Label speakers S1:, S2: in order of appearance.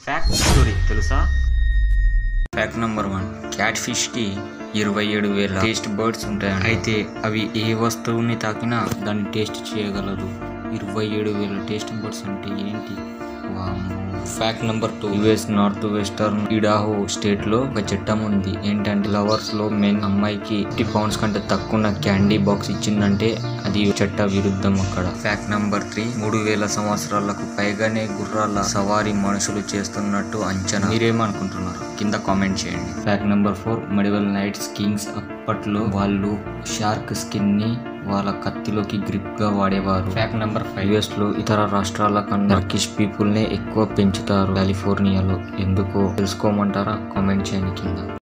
S1: fact story తెలుసా fact number one catfish కి ఇరవై ఏడు వేల టేస్ట్ బర్డ్స్ ఉంటాయి అయితే అవి ఏ వస్తువుని తాకినా దాన్ని టేస్ట్ చేయగలదు ఇరవై ఏడు వేల టేస్ట్ బర్డ్స్ అంటే ఏంటి fact number two US northwestern Idaho state లో ఒక చట్టం ఉంది ఏంటంటే లవర్స్ లో మెన్ అమ్మాయికి ఫిఫ్టీ పౌండ్స్ కంటే తక్కువ క్యాండీ బాక్స్ ఇచ్చిందంటే అది చట్ట విరుద్ధం అక్కడ ఫ్యాక్ట్ నెంబర్ త్రీ మూడు వేల సంవత్సరాలకు పైగానే గుర్రాల సవారీ మనుషులు చేస్తున్నట్టు అంచనా మీరేమనుకుంటున్నారు కింద కామెంట్ చేయండి fact number four medieval knights kings అప్పట్లో వాళ్ళు షార్క్ స్కిన్ ని వాళ్ళ కత్తిలోకి గ్రిప్ గా వాడేవారు ఫ్యాక్ట్ నెంబర్ ఫైవ్ యుఎస్ లో ఇతర రాష్ట్రాల కన్నా టర్కిష్ పీపుల్ నే ఎక్కువ పెంచుతారు కాలిఫోర్నియాలో ఎందుకో తెలుసుకోమంటారా కామెంట్ చేయండి కింద